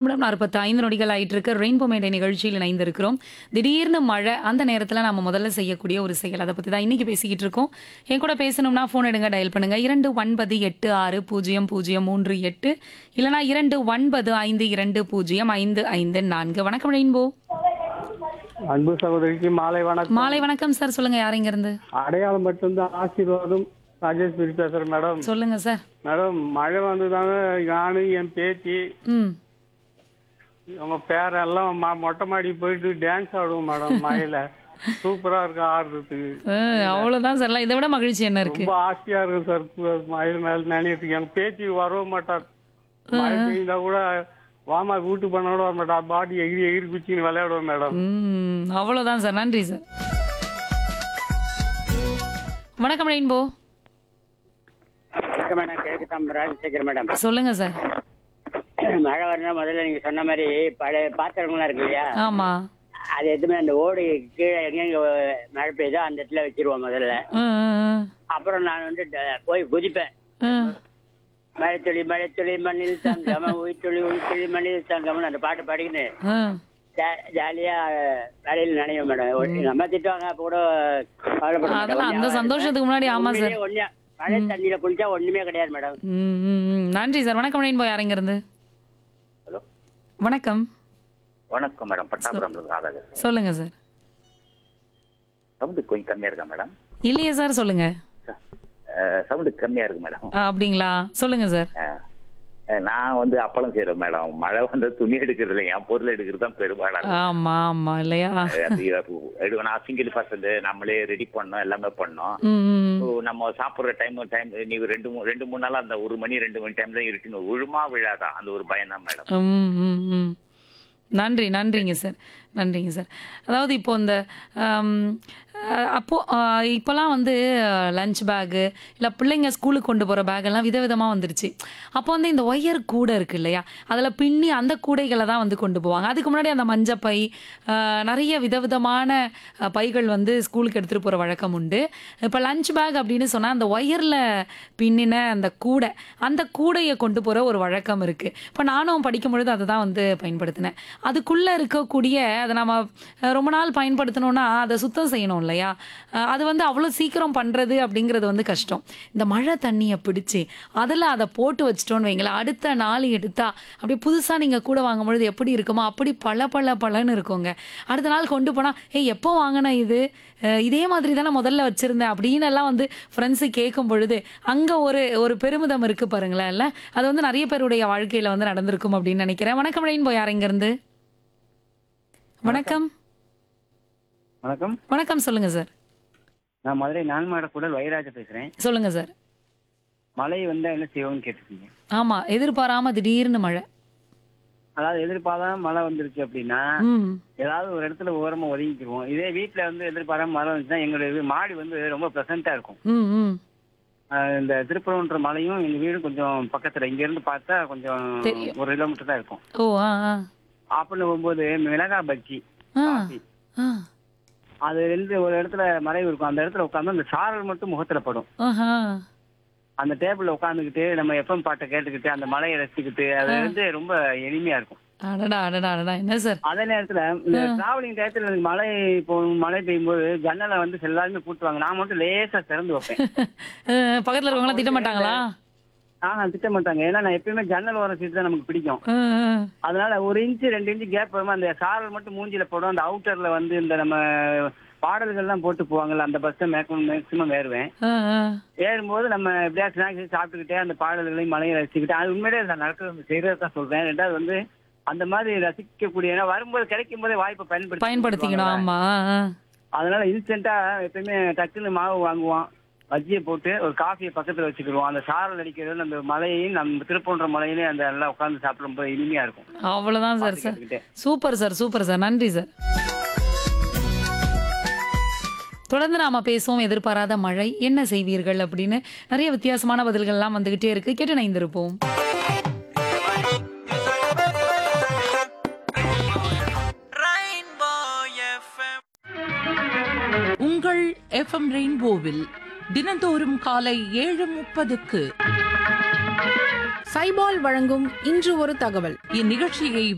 நிமிடம் நாற்பத்தி ஐந்து நொடிகள் ஆயிட்டு இருக்கு ரெயின்போ மேடை நிகழ்ச்சியில் இணைந்திருக்கிறோம் திடீர்னு மழை அந்த நேரத்தில் நம்ம முதல்ல செய்யக்கூடிய ஒரு செயல் அதை பற்றி தான் இன்னைக்கு பேசிக்கிட்டு இருக்கோம் என் கூட பேசணும்னா ஃபோன் எடுங்க டயல் பண்ணுங்க இரண்டு ஒன்பது எட்டு ஆறு பூஜ்ஜியம் பூஜ்ஜியம் மூன்று எட்டு இல்லைனா இரண்டு ஒன்பது ஐந்து இரண்டு பூஜ்ஜியம் ஐந்து ஐந்து நான்கு வணக்கம் ரெயின்போ அன்பு சகோதரிக்கு மாலை வணக்கம் மாலை வணக்கம் சார் சொல்லுங்க யார் இங்க இருந்து அடையாளம் மட்டும்தான் ஆசீர்வாதம் ராஜேஷ் பிரி பேசுறேன் மேடம் சொல்லுங்க சார் மேடம் மழை வந்ததாங்க நானு என் பேத்தி ம் உங்க பேரெல்லாம் ம- மொட்டை மாடி போயிட்டு டான்ஸ் ஆடுவோம் மேடம் மழையில சூப்பரா இருக்கு ஆடுறதுக்கு அஹ், அவ்வளவுதான் சார் இதை விட மகிழ்ச்சி என்ன இருக்கு ரொம்ப ஆசையா இருக்கு சார் பு- மயில் மேல நினைட்டு என் பேத்தி வரவும் மாட்டார் மழை பெய்ந்தா கூட வாமா வீட்டு பண்ணோட வர மாட்டா பாடி எகிரி எகிரி குச்சின்னு விளையாடுவோம் மேடம் ம் அவ்வளவுதான் சார் நன்றி சார் வணக்கம் ரெயின்போ வணக்கம் மேடம் கிழக்கு தாம்பரம் ராஜசேகர் மேடம் சொல்லுங்க சார் மழை வரணும் முதல்ல நீங்க சொன்ன மாதிரி பழைய பாத்திரங்கள்லாம் இருக்கு இல்லையா ஆமா அது எதுவுமே அந்த ஓடு கீழே எங்கெங்க மழை பெய்யுதோ அந்த இடத்துல வச்சிருவோம் முதல்ல ம், ம், அப்புறம் நான் வந்து ட- போய் குதிப்பேன் ம். மழைத்துளி மழைத்துளி மண்ணில் தங்காம உயிர்த்துளி உயிர்த்துளி மண்ணில் தங்காமன்னு அந்த பாட்டு பாடிக்கின்னு ம். ஜா- ஜாலியா வேலையில் நினைவு மேடம் எங்க அம்மா திட்டுவாங்க அப்ப கூட கவலைப்பட மாட்டேன். அதெல்லாம் அந்த சந்தோஷத்துக்கு முன்னாடி ஆமா சார் உண்மையிலேயே ஒண்ணு மழை தண்ணியில குளிச்சா ஒண்ணுமே கிடையாது மேடம் ம், ம், ம். நன்றி சார் வணக்கம் ரெயின்போ யார் இங்க இருந்து ஹலோ வணக்கம் வணக்கம் மேடம் பட்டாபுரம் ராதாகர் சொல்லுங்க சார் சவுண்டு கொஞ்சம் கம்மியா இருக்கா மேடம் இல்லையே சார் சொல்லுங்க சவுண்டு கம்மியா இருக்கு மேடம் ஆ, அப்படிங்களா சொல்லுங்க சார் அஹ், அஹ், நான் வந்து அப்பளம் செய்யறேன் மேடம் மழை வந்து துணி எடுக்கிறது இல்லை என் பொருள் எடுக்கிறது தான் பெரும்பாலும் ஆமா ஆமா இல்லையா அது எடு- நான் சிங்கிள் பர்சன்ட் நம்மளே ரெடி பண்ணோம் எல்லாமே பண்ணோம் ம், ம். So, நம்ம சாப்பிடுற டைம் டைம் நீ ரெண்டு மூணு ரெண்டு மூணு நாள் அந்த ஒரு மணி ரெண்டு மணி டைம் தான் இருக்குன்னு விழுமா விழாதான் அந்த ஒரு பயம் தான் மேடம் ம், ம், ம். நன்றி நன்றிங்க சார் நன்றிங்க சார் அதாவது இப்போ இந்த ஆம், அஹ், அப்போ அஹ், இப்போலாம் வந்து லஞ்ச் பேக்கு இல்லை பிள்ளைங்க ஸ்கூலுக்கு கொண்டு போகிற பேக்கெல்லாம் விதவிதமாக வந்துருச்சு அப்போ வந்து இந்த ஒயர் கூடை இருக்கு இல்லையா அதில் பின்னி அந்த கூடைகளை தான் வந்து கொண்டு போவாங்க அதுக்கு முன்னாடி அந்த மஞ்சப்பை அஹ், நிறைய விதவிதமான அஹ், பைகள் வந்து ஸ்கூலுக்கு எடுத்துகிட்டு போகிற வழக்கம் உண்டு இப்போ லஞ்ச் பேக் அப்படின்னு சொன்னால் அந்த ஒயரில் பின்னின அந்த கூடை அந்த கூடையை கொண்டு போகிற ஒரு வழக்கம் இருக்குது இப்போ நானும் படிக்கும் பொழுது அதை தான் வந்து பயன்படுத்தினேன் அதுக்குள்ளே இருக்கக்கூடிய அதை நம்ம அஹ், ரொம்ப நாள் பயன்படுத்தணும்னா அதை சுத்தம் செய்யணும் இல்லையா அஹ், அது வந்து அவ்வளோ சீக்கிரம் பண்ணுறது அப்படிங்கிறது வந்து கஷ்டம் இந்த மழை தண்ணியை பிடிச்சி அதில் அதை போட்டு வச்சிட்டோன்னு வைங்களேன் அடுத்த நாள் எடுத்தா அப்படியே புதுசாக நீங்கள் கூட வாங்கும் பொழுது எப்படி இருக்குமோ அப்படி பல பல பலன்னு இருக்குங்க அடுத்த நாள் கொண்டு போனால் ஏய் எப்போ வாங்கின இது அஹ், இதே மாதிரி தானே முதல்ல வச்சுருந்தேன் அப்படின்னு எல்லாம் வந்து ஃப்ரெண்ட்ஸு கேட்கும் பொழுது அங்கே ஒரு ஒரு பெருமிதம் இருக்கு பாருங்களேன் இல்லை அது வந்து நிறைய பேருடைய வாழ்க்கையில் வந்து நடந்திருக்கும் அப்படின்னு நினைக்கிறேன் வணக்கம் ரெயின்போ யார் இருந்து வணக்கம் வணக்கம் வணக்கம் சொல்லுங்க சார் நான் மதுரை நான்மாட குடல் வைராஜ பேசுறேன் சொல்லுங்க சார் மழை வந்தா என்ன செய்வோம்னு கேட்டிருக்கீங்க ஆமா எதிர்பாராம திடீர்னு மழை அதாவது எதிர்பாராம மழை வந்துருச்சு அப்படின்னா ம் ஏதாவது ஒரு இடத்துல ஓரமா ஒதுங்கிக்கிருவோம் இதே வீட்டுல வந்து எதிர்பாராம மழை வந்துச்சுன்னா எங்களுடைய வீ- மாடி வந்து ரொம்ப ப்ளசண்டா இருக்கும் ம் ம் ஆஹ் இந்த திருப்பரம்ன்ற மலையும் எங்க வீடும் கொஞ்சம் பக்கத்துல இங்க இருந்து பார்த்தா கொஞ்சம் தெரியும். ஒரு கிலோமீட்டர் தான் இருக்கும் ஓ ஆ ஆ அப்படின்னு போகும்போது மிளகா பஜ்ஜி ஆ காஃபி, ஆ அது ரெண்டு ஒரு இடத்துல மறைவு இருக்கும் அந்த இடத்துல உட்காந்து அந்த சாரல் மட்டும் முகத்துல படும் ஆஹா அந்த டேபிள்ல உட்காந்துக்கிட்டு நம்ம எஃப்எம் பாட்டை கேட்டுக்கிட்டு அந்த மலையை ரசிச்சுக்கிட்டு அது வந்து ரொம்ப இனிமையா இருக்கும் அடடா அடடா அடடா என்ன சார் அதே நேரத்துல இந்த டிராவலிங் டயத்துல எனக்கு மழை இப்போ மழை பெய்யும் போது ஜன்னலை வந்து எல்லாருமே கூட்டுவாங்க நான் மட்டும் லேசா திறந்து வைப்பேன் அஹ், பக்கத்துல இருக்கவங்களாம் திட்ட மாட்டாங்களா ஆஹ் திட்ட மாட்டாங்க ஏன்னா நான் எப்பயுமே ஜன்னல் ஓரம் சீட் தான் நமக்கு பிடிக்கும் அஹ், அஹ். அதனால ஒரு இன்ச்சு ரெண்டு இன்ச்சு கேப் வருமா அந்த சாரல் மட்டும் மூஞ்சில போடும் அந்த அவுட்டர்ல வந்து இந்த நம்ம பாடல்கள்லாம் போட்டு போவாங்கல்ல அந்த பஸ் மேக்ஸிமம் மேக்ஸிமம் ஏறுவேன் அஹ், அஹ். ஏறும்போது நம்ம எப்படியா ஸ்நாக்ஸ் சாப்பிட்டுக்கிட்டே அந்த பாடல்களையும் மலையை ரசிச்சுக்கிட்டு அது உண்மையிலே நான் நடக்கிறது செய்யறது தான் சொல்றேன் ரெண்டாவது வந்து அந்த மாதிரி ரசிக்கக்கூடிய ஏன்னா வரும்போது கிடைக்கும் போதே வாய்ப்பை பயன்படுத்தி பயன்படுத்திக்கணும் ஆமா ஆ. அதனால இன்ஸ்டன்டா எப்பயுமே டக்குன்னு மாவு வாங்குவோம் பஜ்ஜியை போட்டு ஒரு காஃபியை பக்கத்துல வச்சுக்கிடுவோம் அந்த சாரல் அடிக்கிறது அந்த மலையையும் நம்ம திருப்பூன்ற மலையிலையும் அந்த நல்லா உட்காந்து சாப்பிடும்போது இனிமையா இருக்கும் அவ்வளவுதான் சார் சார் கேட்டுக்கிட்டே. சூப்பர் சார் சூப்பர் சார் நன்றி சார் தொடர்ந்து நாம பேசுவோம் எதிர்பாராத மழை என்ன செய்வீர்கள் அப்படின்னு நிறைய வித்தியாசமான பதில்கள்லாம் வந்துகிட்டே இருக்கு கேட்டு இணைந்திருப்போம் உங்கள் எஃப்எம் ரெயின்போவில் தினந்தோறும் காலை ஏழு முப்பதுக்கு சைபால் வழங்கும் இன்று ஒரு தகவல் இந்நிகழ்ச்சியை